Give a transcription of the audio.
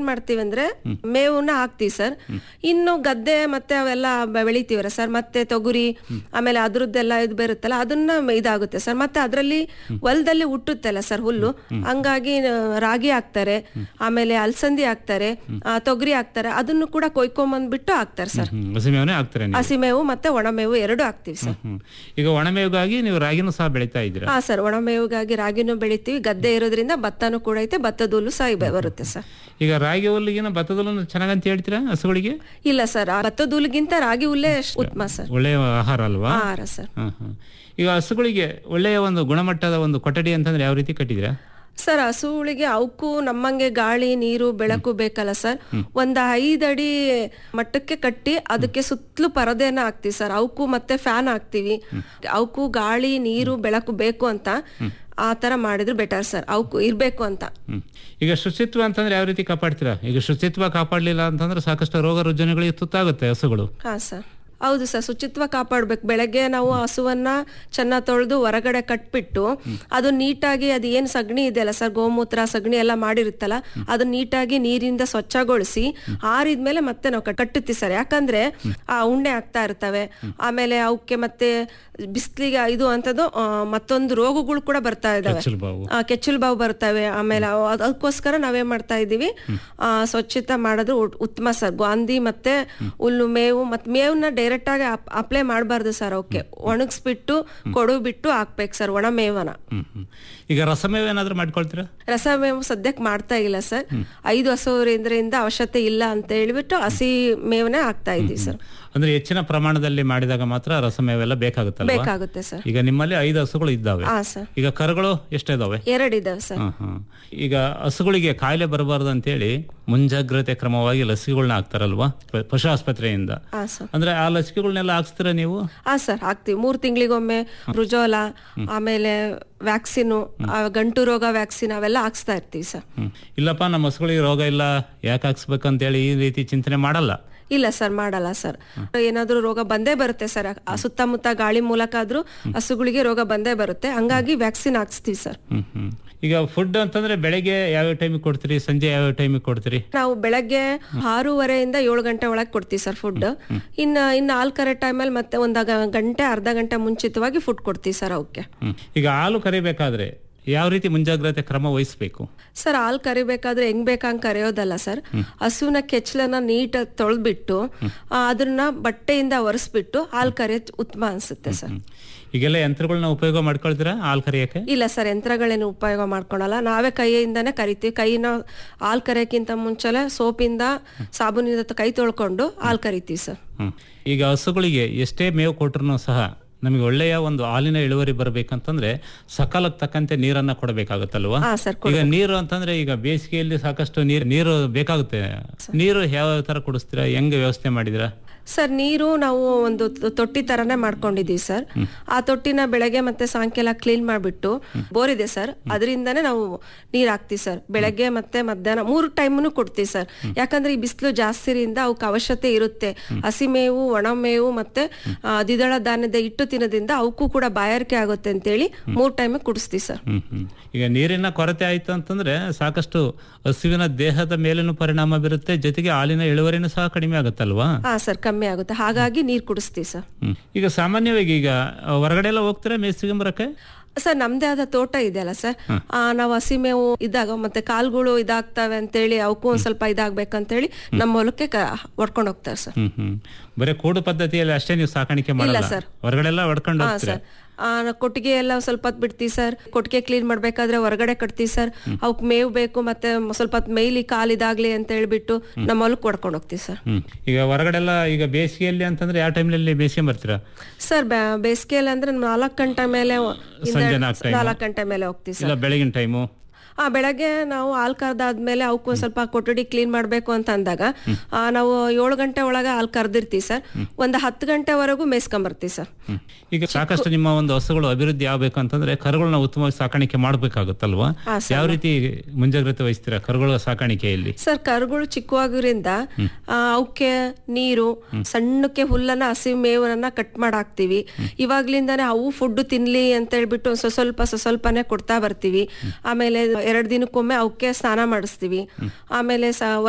ಮಾಡ್ತೀವಿ ಅಂದ್ರೆ ಮೇವನ್ನ ಹಾಕ್ತಿವಿ ಸರ್ ಇನ್ನು ಗದ್ದೆ ಮತ್ತೆ ಅವೆಲ್ಲ ಬ- ಬೆಳಿತೀವಲ್ಲ ಸರ್ ಮತ್ತೆ ತೊಗರಿ ಆಮೇಲೆ ಅದ್ರದ್ದೆಲ್ಲ ಇದು ಬರುತ್ತಲ್ಲ ಅದನ್ನ ಮ- ಇದಾಗುತ್ತೆ ಸರ್ ಮತ್ತೆ ಅದರಲ್ಲಿ ಹೊಲದಲ್ಲಿ ಹುಟ್ಟುತ್ತಲ್ಲ ಸರ್ ಹುಲ್ಲು ಹಂಗಾಗಿ ಆ, ರಾಗಿ ಹಾಕ್ತಾರೆ ಆಮೇಲೆ ಅಲಸಂದಿ ಹಾಕ್ತಾರೆ ಆ, ತೊಗರಿ ಹಾಕ್ತಾರೆ ಅದನ್ನು ಕೂಡ ಕೊಯ್ಕೊಂಬಂದ್ಬಿಟ್ಟು ಹಾಕ್ತಾರೆ ಸರ್ ಹ್ಮ್ ಹಸಿಮೇವನೇ ಹಾಕ್ತಾರೆ ನೀವು ಹಸಿಮೇವು ಮತ್ತೆ ಒಣಮೇವು ಎರಡು ಹಾಕ್ತಿವಿ ಸರ್ ಹ್ಮ್ ಈಗ ಒಣಮೇವಿಗಾಗಿ ನೀವು ರಾಗಿನೂ ಸಹ ಬೆಳೀತಾ ಇದ್ದೀರಾ ಹಾ ಸರ್ ಒಣಮೇವಿಗಾಗಿ ರಾಗಿನೂ ಬೆಳಿತೀವಿ ಗದ್ದೆ ಇರೋದ್ರಿಂದ ಭತ್ತನೂ ಕೂಡ ಐತೆ ಭತ್ತದ ಹುಲ್ಲು ಸಹ ಇವೆ- ಬರುತ್ತೆ ಸರ್ ಈಗ ರಾಗಿ ಹುಲ್ಲಿಗಿನ ಭತ್ತದ ಹುಲ್ಲನ್ನು ಚೆನ್ನಾಗಂತ ಹೇಳ್ತೀರಾ ಹಸುಗಳಿಗೆ ಇಲ್ಲ ಸರ್ ಆ ಭತ್ತದ ಹುಲ್ಲಿಗಿಂತ ರಾಗಿ ಹುಲ್ಲೇ ಅಷ್ಟ್ ಉತ್ತಮ ಸರ್ ಒಳ್ಳೆಯ ಆಹಾರ ಅಲ್ವಾ ಆಹಾರ ಸರ್ ಹ್ಮ್ ಹ್ಮ್ ಈಗ ಹಸುಗಳಿಗೆ ಒಳ್ಳೆಯ ಒಂದು ಗುಣಮಟ್ಟದ ಒಂದು ಕೊಠಡಿ ಅಂತಂದ್ರೆ ಯಾವ ರೀತಿ ಕಟ್ಟಿದ್ದೀರಾ ಸರ್ ಹಸುಗಳಿಗೆ ಅವಕ್ಕೂ ನಮ್ಮಂಗೆ ಗಾಳಿ ನೀರು ಬೆಳಕು ಬೇಕಲ್ಲ ಸರ್ ಒಂದ್ ಐದ್ ಅಡಿ ಮಟ್ಟಕ್ಕೆ ಕಟ್ಟಿ ಅದಕ್ಕೆ ಸುತ್ತಲೂ ಪರದೆನ ಹಾಕ್ತಿವಿ ಸರ್ ಅವಕ್ಕೂ ಮತ್ತೆ ಫ್ಯಾನ್ ಹಾಕ್ತಿವಿ ಅವಕ್ಕೂ ಗಾಳಿ ನೀರು ಬೆಳಕು ಬೇಕು ಅಂತ ಆ ತರ ಮಾಡಿದ್ರು ಬೆಟರ್ ಸರ್ ಅವಕ್ಕೂ ಇರ್ಬೇಕು ಅಂತ ಹ್ಮ್ ಈಗ ಶುಚಿತ್ವ ಅಂತಂದ್ರೆ ಯಾವ ರೀತಿ ಕಾಪಾಡ್ತೀರಾ ಈಗ ಶುಚಿತ್ವ ಕಾಪಾಡಲಿಲ್ಲ ಅಂತಂದ್ರೆ ಸಾಕಷ್ಟು ರೋಗ ರುಜಿನಗಳಿಗೆ ತುತ್ತಾಗುತ್ತೆ ಹಸುಗಳು ಹಾ ಸರ್ ಹೌದು ಸರ್ ಶುಚಿತ್ವ ಕಾಪಾಡ್ಬೇಕು ಬೆಳಗ್ಗೆ ನಾವು ಹಸುವನ್ನ ಚೆನ್ನಾಗಿ ತೊಳೆದು ಹೊರಗಡೆ ಕಟ್ಬಿಟ್ಟು ಅದು ನೀಟಾಗಿ ಅದು ಏನ್ ಸಗಣಿ ಇದೆಯಲ್ಲ ಸರ್ ಗೋಮೂತ್ರ ಸಗಣಿ ಎಲ್ಲ ಮಾಡಿರುತ್ತಲ್ಲ ಅದು ನೀಟಾಗಿ ನೀರಿಂದ ಸ್ವಚ್ಛಗೊಳಿಸಿ ಆರಿದ್ಮೇಲೆ ಮತ್ತೆ ನಾವು ಕಟ್- ಕಟ್ಟುತ್ತೀವಿ ಸರ್ ಯಾಕಂದ್ರೆ ಆ ಉಣ್ಣೆ ಆಗ್ತಾ ಇರ್ತವೆ ಆಮೇಲೆ ಅವಕ್ಕೆ ಮತ್ತೆ ಬಿಸಿಲಿಗೆ ಇದು ಅಂತದ್ದು ಆ, ಮತ್ತೊಂದು ರೋಗಗಳು ಕೂಡ ಬರ್ತಾ ಇದಾವೆ ಕೆಚ್ಚಲು ಬಾವು ಆ, ಕೆಚ್ಚಲು ಬಾವು ಬರ್ತವೆ ಆಮೇಲೆ ಅವ್- ಅದ್- ಅದಕ್ಕೋಸ್ಕರ ನಾವೇನ್ ಮಾಡ್ತಾ ಇದೀವಿ ಆ, ಸ್ವಚ್ಛತೆ ಮಾಡೋದು ಉತ್- ಉತ್ತಮ ಸರ್ ಗಾಂಧಿ ಮತ್ತೆ ಹುಲ್ಲು ಮೇವು ಮತ್ತೆ ಮೇವನ್ನ ಡೈರೆಕ್ಟ್ ಆಗಿ ಅಪ್ಲೈ ಮಾಡಬಾರ್ದು ಸರ್ ಅವಕ್ಕೆ ಒಣಗಿಸ್ಬಿಟ್ಟು ಕೊಡು ಬಿಟ್ಟು ಹಾಕ್ಬೇಕು ಸರ್ ಒಣ ಮೇವನ ಹ್ಮ್ ಹ್ಮ್ ಈಗ ರಸಮೇವ ಏನಾದ್ರು ಮಾಡ್ಕೊಳ್ತೀರಾ ರಸಮೇವು ಸದ್ಯಕ್ಕೆ ಮಾಡ್ತಾ ಇಲ್ಲ ಸರ್ ಐದು ಹಸುವರಿಂದ್ರಿಂದ ಅವಶ್ಯಕತೆ ಇಲ್ಲ ಅಂತ ಹೇಳ್ಬಿಟ್ಟು ಹಸಿ ಮೇವನೇ ಹಾಕ್ತಾ ಇದೀವಿ ಸರ್ ಅಂದ್ರೆ ಹೆಚ್ಚಿನ ಪ್ರಮಾಣದಲ್ಲಿ ಮಾಡಿದಾಗ ಮಾತ್ರ ರಸಮೇವೆಲ್ಲ ಬೇಕಾಗುತ್ತಲ್ವಾ ಬೇಕಾಗುತ್ತೆ ಸರ್ ಈಗ ನಿಮ್ಮಲ್ಲಿ ಐದು ಹಸುಗಳು ಇದ್ದಾವೆ ಹಾ ಸರ್ ಈಗ ಕರುಗಳು ಎಷ್ಟಿದಾವೆ ಎರಡಿದಾವೆ ಸರ್ ಹ್ಮ್ ಹ್ಮ್ ಈಗ ಹಸುಗಳಿಗೆ ಕಾಯಿಲೆ ಬರಬಾರ್ದು ಅಂತೇಳಿ ಮುಂಜಾಗ್ರತೆ ಕ್ರಮವಾಗಿ ಲಸಿಕೆಗಳನ್ನ ಹಾಕ್ತಾರಲ್ವಾ ಪ- ಪಶು ಆಸ್ಪತ್ರೆಯಿಂದ ಹಾ ಸರ್ ಅಂದ್ರೆ ಆ ಲಸಿಕೆಗಳನ್ನೆಲ್ಲ ಹಾಕ್ಸ್ತೀರಾ ನೀವು ಹಾ ಸರ್ ಹಾಕ್ತಿವಿ ಮೂರ್ ತಿಂಗಳಿಗೊಮ್ಮೆ ರುಜೋಲ ಆಮೇಲೆ ವ್ಯಾಕ್ಸಿನು ಗಂಟು ರೋಗ ವ್ಯಾಕ್ಸಿನ್ ಅವೆಲ್ಲ ಹಾಕ್ಸ್ತಾ ಇರ್ತೀವಿ ಸರ್ ಹ್ಮ್ ಇಲ್ಲಪ್ಪ ನಮ್ಮ ಹಸುಗಳಿಗೆ ರೋಗ ಇಲ್ಲ ಯಾಕೆ ಹಾಕ್ಸ್ಬೇಕಂತೇಳಿ ಈ ರೀತಿ ಚಿಂತನೆ ಮಾಡಲ್ಲ ಇಲ್ಲ ಸರ್ ಮಾಡಲ್ಲ ಸರ್ ಏನಾದ್ರೂ ರೋಗ ಬಂದೇ ಬರುತ್ತೆ ಸರ್ ಆ ಸುತ್ತಮುತ್ತ ಗಾಳಿ ಮೂಲಕ ಆದ್ರೂ ಹಸುಗಳಿಗೆ ರೋಗ ಬಂದೇ ಬರುತ್ತೆ ಹಂಗಾಗಿ ವ್ಯಾಕ್ಸಿನ್ ಹಾಕ್ಸ್ತೀವಿ ಸರ್ ಹ್ಮ್ ಹ್ಮ್ ಈಗ ಫುಡ್ ಅಂತಂದ್ರೆ ಬೆಳಗ್ಗೆ ಯಾವ್ಯಾವ ಟೈಮಿಗೆ ಕೊಡ್ತೀರಿ ಸಂಜೆ ಯಾವ್ಯಾವ ಟೈಮಿಗೆ ಕೊಡ್ತೀರಿ ನಾವು ಬೆಳಗ್ಗೆ ಆರೂವರೆಯಿಂದ ಏಳು ಗಂಟೆ ಒಳಗೆ ಕೊಡ್ತೀವಿ ಸರ್ ಫುಡ್ ಇನ್ನ ಇನ್ನು ಹಾಲ್ ಕರೆ ಟೈಮಲ್ಲಿ ಮತ್ತೆ ಒಂದ್ ಗ- ಗಂಟೆ ಅರ್ಧ ಗಂಟೆ ಮುಂಚಿತವಾಗಿ ಫುಡ್ ಕೊಡ್ತೀವಿ ಸರ್ ಅವಕ್ಕೆ ಹ್ಮ್ ಈಗ ಹಾಲು ಕರಿಬೇಕಾದ್ರೆ ಯಾವ ರೀತಿ ಮುಂಜಾಗ್ರತೆ ಕ್ರಮ ವಹಿಸ್ಬೇಕು ಸರ್ ಹಾಲು ಕರಿಬೇಕಾದ್ರೆ ಹೆಂಗ್ ಬೇಕಂಗ್ ಕರೆಯೋದಲ್ಲ ಸರ್ ಹಸುವಿನ ಕೆಚ್ಚಲನ್ನ ನೀಟಾಗಿ ತೊಳೆದ್ಬಿಟ್ಟು ಅದನ್ನ ಬಟ್ಟೆಯಿಂದ ಒರೆಸ್ಬಿಟ್ಟು ಹಾಲು ಕರಿಯೋದು ಉತ್ತಮ ಅನ್ಸುತ್ತೆ ಸರ್ ಹ್ಮ್. ಈಗೆಲ್ಲ ಯಂತ್ರಗಳನ್ನ ಉಪಯೋಗ ಮಾಡ್ಕೊಳ್ತೀರಾ ಹಾಲು ಕರಿಯಕ್ಕೆ ಇಲ್ಲ ಸರ್ ಯಂತ್ರಗಳೇನು ಉಪಯೋಗ ಮಾಡ್ಕೊಳಲ್ಲ ನಾವೇ ಕೈಯಿಂದಾನೇ ಕರಿತೀವಿ ಕೈನ ಹಾಲು ಕರೆಯಕ್ಕಿಂತ ಮುಂಚೆಲೆ ಸೋಪಿಂದ ಸಾಬೂನಿಂದ ತ- ಕೈ ತೊಳ್ಕೊಂಡು ಹಾಲು ಕರಿತೀವಿ ಸರ್ ಹ್ಮ್. ಈಗ ಹಸುಗಳಿಗೆ ಎಷ್ಟೇ ಮೇವು ಕೊಟ್ರು ಸಹ ನಮಗೆ ಒಳ್ಳೆಯ ಒಂದು ಹಾಲಿನ ಇಳುವರಿ ಬರ್ಬೇಕಂತಂದ್ರೆ ಸಕಾಲಕ್ಕೆ ತಕ್ಕಂತೆ ನೀರನ್ನ ಕೊಡಬೇಕಾಗುತ್ತಲ್ವಾ ಹಾ ಸರ್ ಈಗ ನೀರು ಅಂತಂದ್ರೆ ಈಗ ಬೇಸಿಗೆಯಲ್ಲಿ ಸಾಕಷ್ಟು ನೀರು ನೀರು ಬೇಕಾಗುತ್ತೆ ನೀರು ಯಾವ ತರ ಕುಡಿಸ್ತೀರಾ ಹೆಂಗ್ ವ್ಯವಸ್ಥೆ ಮಾಡಿದಿರಾ ಸರ್ ನೀರು ನಾವು ಒಂದು ತೊ- ತೊಟ್ಟಿ ತರನೇ ಮಾಡ್ಕೊಂಡಿದೀವಿ ಸರ್ ಆ ತೊಟ್ಟಿನ ಬೆಳಗ್ಗೆ ಮತ್ತೆ ಸಾಯಂಕಾಲ ಕ್ಲೀನ್ ಮಾಡ್ಬಿಟ್ಟು ಬೋರ್ ಇದೆ ಸರ್ ಅದರಿಂದಾನೇ ನಾವು ನೀರ್ ಹಾಕ್ತಿವಿ ಸರ್ ಬೆಳಗ್ಗೆ ಮತ್ತೆ ಮಧ್ಯಾಹ್ನ ಮೂರು ಟೈಮ್ನು ಕೊಡ್ತೀವಿ ಸರ್ ಯಾಕಂದ್ರೆ ಈ ಬಿಸಿಲು ಜಾಸ್ತಿರಿಂದ ಅವಕ್ಕೆ ಅವಶ್ಯಕತೆ ಇರುತ್ತೆ ಹಸಿ ಮೇವು ಒಣ ಮೇವು ಮತ್ತೆ ಆ, ದ್ವಿದಳ ಧಾನ್ಯದ ಹಿಟ್ಟು ತಿನ್ನೋದ್ರಿಂದ ಅವಕ್ಕೂ ಕೂಡ ಬಾಯಾರಿಕೆ ಆಗುತ್ತೆ ಅಂತೇಳಿ ಮೂರ್ ಟೈಮ್ ಕುಡಿಸ್ತೀವಿ ಸರ್ ಹ್ಮ್ ಹ್ಮ್ ಈಗ ನೀರಿನ ಕೊರತೆ ಆಯ್ತು ಅಂತಂದ್ರೆ ಸಾಕಷ್ಟು ಹಸುವಿನ ದೇಹದ ಮೇಲೇನು ಪರಿಣಾಮ ಬೀರುತ್ತೆ ಜೊತೆಗೆ ಹಾಲಿನ ಇಳುವರಿನೂ ಸಹ ಕಡಿಮೆ ಆಗುತ್ತಲ್ವಾ ಹಾ ಸರ್ ಕಮ್ಮಿ ಆಗುತ್ತೆ ಹಾಗಾಗಿ ನೀರ್ ಕುಡಿಸ್ತೀವಿ ಸರ್ ಹ್ಮ್. ಈಗ ಸಾಮಾನ್ಯವಾಗಿ ಈಗ ಆ, ಹೊರಗಡೆ ಎಲ್ಲ ಹೋಗ್ತೀರಾ ಮೇಸ್ಕೊಂಬರಕ್ಕೆ ಸರ್ ನಮ್ದೇ ಆದ ತೋಟ ಇದೆಯಲ್ಲ ಸರ್ ಆ, ನಾವು ಹಸಿ ಮೇವು ಇದ್ದಾಗ ಮತ್ತೆ ಕಾಲ್ಗಳು ಇದಾಗ್ತವೆ ಅಂತೇಳಿ ಅವಕ್ಕೂ ಒಂದ್ ಸ್ವಲ್ಪ ಇದಾಗ್ಬೇಕಂತೇಳಿ ನಮ್ಮ ಹೊಲಕ್ಕೆ ಹೊಡ್ಕೊಂಡು ಹೋಗ್ತಾರೆ ಸರ್ ಹ್ಮ್ ಹ್ಮ್ ಬರೀ ಕೂಡು ಪದ್ಧತಿಯಲ್ಲಿ ಅಷ್ಟೇ ನೀವು ಸಾಕಾಣಿಕೆ ಮಾಡಲ್ಲ ಸರ್. ಹೊರಗಡೆ ಎಲ್ಲ ಹೊಡ್ಕೊಂಡು ಹಾ ಹೋಗ್ತೀರಾ ಸರ್ ಆ, ಕೊಟ್ಟಿಗೆ ಎಲ್ಲ ಸ್ವಲ್ಪ ಹೊತ್ತು ಬಿಡ್ತೀವಿ ಸರ್ ಕೊಟ್ಟಿಗೆ ಕ್ಲೀನ್ ಮಾಡ್ಬೇಕಾದ್ರೆ ಹೊರಗಡೆ ಕಟ್ತೀವಿ ಸರ್ ಅವಕ್ ಮೇವು ಬೇಕು ಮತ್ತೆ ಮ- ಸ್ವಲ್ಪ ಹೊತ್ತು ಮೇಯ್ಲಿ ಕಾಲ್ ಇದಾಗ್ಲಿ ಅಂತ ಹೇಳ್ಬಿಟ್ಟು ನಮ್ಮ ಹೊಲಕ್ಕೆ ಹೊಡ್ಕೊಂಡು ಹೋಗ್ತೀವಿ ಸರ್ ಹ್ಮ್ ಈಗ ಹೊರಗಡೆ ಎಲ್ಲ ಈಗ ಬೇಸಿಗೆಯಲ್ಲಿ ಅಂತಂದ್ರೆ ಯಾವ ಟೈಮ್ನಲ್ಲಿ ಬೇಸಿಗೆ ಬರ್ತೀರಾ ಸರ್ ಬೇಸಿಗೆಯಲ್ಲಿ ಅಂದ್ರೆ ನಾಲ್ಕು ಗಂಟೆ ಮೇಲೆ ಸಂಜೆ ನಾಲ್ಕು time. ನಾಲ್ಕು ಗಂಟೆ ಮೇಲೆ ಹೋಗ್ತೀವಿ ಸರ್ ಇಲ್ಲ ಬೆಳಗಿನ ಟೈಮು ಆ ಬೆಳಗ್ಗೆ ನಾವು ಹಾಲ್ ಕರ್ದಾದ್ಮೇಲೆ ಅವಕ್ಕೂ ಸ್ವಲ್ಪ ಕೊಠಡಿ ಕ್ಲೀನ್ ಮಾಡ್ಬೇಕು ಅಂತ ಅಂದಾಗ ಆ, ನಾವು ಏಳು ಗಂಟೆ ಒಳಗೆ ಹಾಲ್ ಕರ್ದಿರ್ತೀವಿ ಸರ್ ಒಂದು ಹತ್ತು ಗಂಟೆವರೆಗೂ ಮೇಯ್ಸ್ಕೊಂಬರ್ತೀವಿ ಸರ್ ಈಗ ಸಾಕಷ್ಟು ನಿಮ್ಮ ಒಂದು ಹಸುಗಳು ಅಭಿವೃದ್ಧಿ ಆಗ್ಬೇಕು ಅಂತಂದ್ರೆ ಕರುಗಳನ್ನ ಉತ್ತಮವಾಗಿ ಸಾಕಾಣಿಕೆ ಮಾಡ್ಬೇಕಾಗುತ್ತಲ್ವಾ ಹಾ, ಯಾವ ರೀತಿ ಮುಂಜಾಗ್ರತೆ ವಹಿಸ್ತೀರಾ ಕರುಗಳ ಸಾಕಾಣಿಕೆಯಲ್ಲಿ ಸರ್ ಕರುಗಳು ಚಿಕ್ಕವಾಗಿರಿಂದ ಅವಕ್ಕೆ ನೀರು ಸಣ್ಣಕ್ಕೆ ಹುಲ್ಲನ್ನ ಹಸಿ ಮೇವನ್ನ ಕಟ್ ಮಾಡಾಕ್ತಿವಿ ಇವಾಗ್ಲಿಂದಾನೇ ಅವು ಫುಡ್ ತಿನ್ಲಿ ಅಂತ ಹೇಳ್ಬಿಟ್ಟು ಸ್ವ ಸ್ವಲ್ಪ ಸ್ವ ಸ್ವಲ್ಪನೇ ಕೊಡ್ತಾ ಬರ್ತೀವಿ ಆಮೇಲೆ ಎರಡು ದಿನಕ್ಕೊಮ್ಮೆ ಅವಕ್ಕೆ ಸ್ನಾನ ಮಾಡಿಸ್ತೀವಿ ಆಮೇಲೆ ಸ